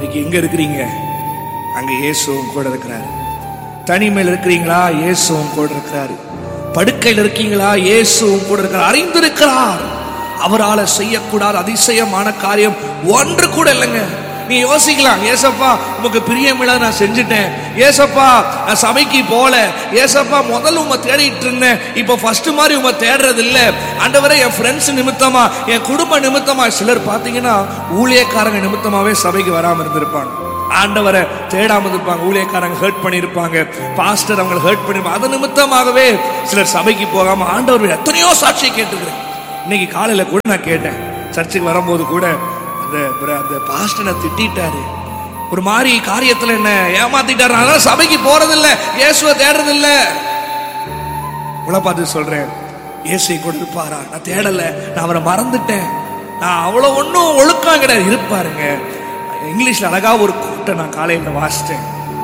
இன்னைக்கு எங்க இருக்கிறீங்க அங்க இயேசுவும் கூட இருக்கிறாரு தனிமையில் இருக்கிறீங்களா இயேசுவும் கூட இருக்கிறாரு படுக்கையில் இருக்கீங்களா இயேசுவும் கூட இருக்கிறார் அறிந்திருக்கிறார் அவரால செய்யக்கூடாத அதிசயமான காரியம் ஒன்று கூட இல்லைங்க நீ யோசிக்கலாம் ஏசப்பா உமக்கு பிரியமில்ல நான் செஞ்சுட்டேன் ஏசப்பா நான் சபைக்கு போல ஏசப்பா முதல்ல உங்க தேடிட்டு இருந்தேன் இப்போ ஃபர்ஸ்ட் மாதிரி உங்க தேடுறது இல்ல ஆண்டவரே என் ஃப்ரெண்ட்ஸ் நிமித்தமா என் குடும்ப நிமித்தமா சிலர் பாத்தீங்கன்னா ஊழியக்காரங்க நிமித்தமாவே சபைக்கு வராம இருந்திருப்பாங்க ஆண்டவரை தேடாம இருப்பாங்க ஊழியக்காரங்க ஹர்ட் பண்ணியிருப்பாங்க பாஸ்டர் அவங்களை ஹர்ட் பண்ணிருப்பாங்க அது நிமித்தமாகவே சிலர் சபைக்கு போகாம ஆண்டவர் எத்தனையோ சாட்சியை கேட்டுக்கிறேன் இன்னைக்கு காலையில கூட நான் கேட்டேன் சர்ச்சுக்கு வரும்போது கூட அந்த பிர- அந்த பாஸ்டரை திட்டிட்டாரு ஒரு மாதிரி காரியத்துல என்ன ஏமாத்திட்டாரு அதனால சபைக்கு போறதில்ல இயேசுவை தேடுறதில்ல உங்களை பார்த்து சொல்றேன் இயேசுவை கூட இருப்பாரா நான் தேடல நான் அவரை மறந்துட்டேன் நான் அவ்வளவு ஒன்றும் ஒழுக்கம் கிடையாது இருப்பாருங்க இங்கிலீஷ்ல அழகா ஒரு கூட்டை நான் காலையில வாசித்தேன்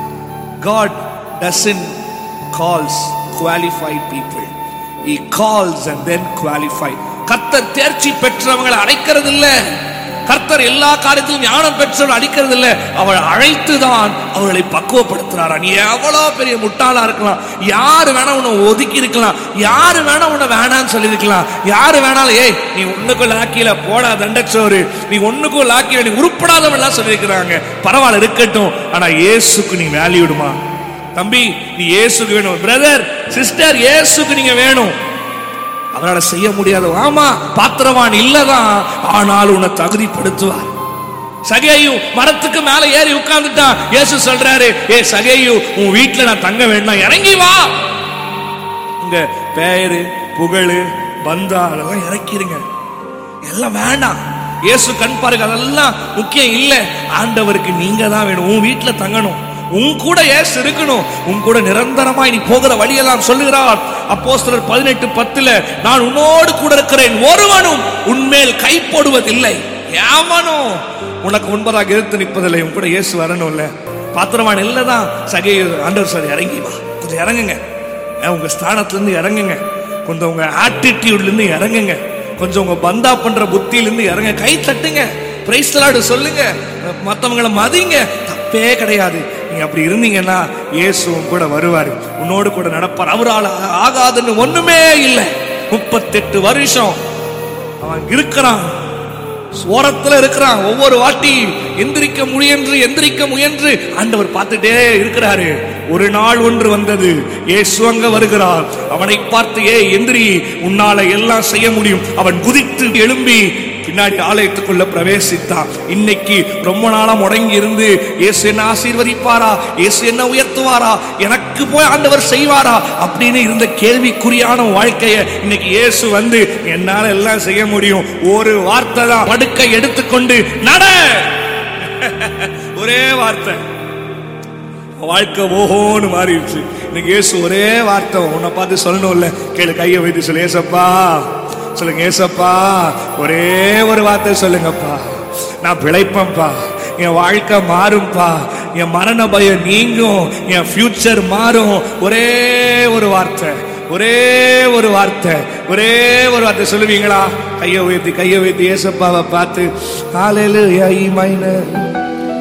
God doesn't calls qualified people he calls and then qualify கர்த்தர் தேர்ச்சி பெற்றவங்களை அழைக்கிறது இல்ல கர்த்தர் எல்லா காரியத்திலும் ஞானம் பெற்றவர்கள் அடிக்கிறது இல்ல அவள் அழைத்து தான் அவர்களை பக்குவப்படுத்துறாரா நீ எவ்வளவு பெரிய முட்டாளா இருக்கலாம் யாரு வேணா உன்னை ஒதுக்கி இருக்கலாம் யாரு வேணா உன்னை வேணான்னு சொல்லியிருக்கலாம் யாரு வேணாலும் ஏய் நீ ஒண்ணுக்குள்ள ஆக்கியில போடா தண்டச்சோறு நீ ஒண்ணுக்குள்ள ஆக்கியில நீ உருப்படாதவெல்லாம் சொல்லியிருக்கிறாங்க பரவாயில்ல இருக்கட்டும் ஆனா இயேசுக்கு நீ வேல்யூடுமா தம்பி நீ இயேசுக்கு வேணும் பிரதர் சிஸ்டர் இயேசுக்கு நீங்க வேணும் அவரால் செய்ய முடியாது ஆமா பாத்திரவான் இல்லதான் ஆனால் உன்னை தகுதிப்படுத்துவார் சகேயு மரத்துக்கு மேல ஏறி உட்கார்ந்துட்டான் இயேசு சொல்றாரு ஏ சகேயு உன் வீட்டுல நான் தங்க வேண்டாம் இறங்கி வா உங்க பெயரு புகழு பந்தா அதெல்லாம் இறக்கிருங்க எல்லாம் வேண்டாம் இயேசு கண் பாருங்க அதெல்லாம் முக்கியம் இல்ல ஆண்டவருக்கு நீங்க தான் வேணும் உன் வீட்டுல தங்கணும் உன் கூட ஏசு இருக்கணும் உன் கூட நிரந்தரமாய் நீ போகிற வழியெல்லாம் சொல்லுகிறார் அப்போஸ்தலர் பதினெட்டு பத்துல நான் உன்னோடு கூட இருக்கிறேன் ஒருவனும் உன்மேல் கை போடுவதில்லை ஏவனும் உனக்கு முன்பதாக எடுத்து நிற்பதில்லை உன் கூட இயேசு வரணும்ல பாத்திரமான இல்லதான் சகை ஆண்டவர் சார் இறங்கி வா கொஞ்சம் இறங்குங்க ஏன் உங்க ஸ்தானத்துல இருந்து இறங்குங்க கொஞ்சம் உங்க ஆட்டிடியூட்ல இருந்து இறங்குங்க கொஞ்சம் உங்க பந்தா பண்ற புத்தியில இருந்து இறங்க கை தட்டுங்க பிரைஸ் சொல்லுங்க மத்தவங்கள மதிங்க தப்பே கிடையாது நீங்க அப்படி இருந்தீங்கன்னா இயேசுவும் கூட வருவாரு உன்னோடு கூட நடப்பார் அவரால் ஆகாதுன்னு ஒண்ணுமே இல்லை முப்பத்தெட்டு வருஷம் அவன் இருக்கிறான் ஓரத்துல இருக்கிறான் ஒவ்வொரு வாட்டி எந்திரிக்க முயன்று எந்திரிக்க முயன்று ஆண்டவர் பார்த்துட்டே இருக்கிறாரு ஒரு நாள் ஒன்று வந்தது இயேசு அங்க வருகிறார் அவனை பார்த்து ஏ எந்திரி உன்னால எல்லாம் செய்ய முடியும் அவன் குதித்து எழும்பி பின்னாடி ஆலயத்துக்குள்ள பிரவேசித்தான் இன்னைக்கு ரொம்ப நாளா முடங்கி இருந்து இயேசு என்ன ஆசீர்வதிப்பாரா இயேசு என்ன உயர்த்துவாரா எனக்கு போய் ஆண்டவர் செய்வாரா அப்படின்னு இருந்த கேள்விக்குறியான வாழ்க்கைய இன்னைக்கு இயேசு வந்து என்னால எல்லாம் செய்ய முடியும் ஒரு வார்த்தை தான் படுக்கை எடுத்துக்கொண்டு நட ஒரே வார்த்தை வாழ்க்கை ஓஹோன்னு மாறிடுச்சு இன்னைக்கு இயேசு ஒரே வார்த்தை உன்னை பார்த்து சொல்லணும்ல கேளு கையை வைத்து சொல்லு ஏசப்பா சொல்லுங்க ஏசப்பா ஒரே ஒரு வார்த்தை சொல்லுங்கப்பா நான் பிழைப்பேன்ப்பா என் வாழ்க்கை மாறும்பா என் மரண பயம் நீங்கும் என் ஃபியூச்சர் மாறும் ஒரே ஒரு வார்த்தை ஒரே ஒரு வார்த்தை ஒரே ஒரு வார்த்தை சொல்லுவீங்களா கையை உயர்த்தி கையை உயர்த்தி ஏசப்பாவை பார்த்து காலையில் ஐ மைனர்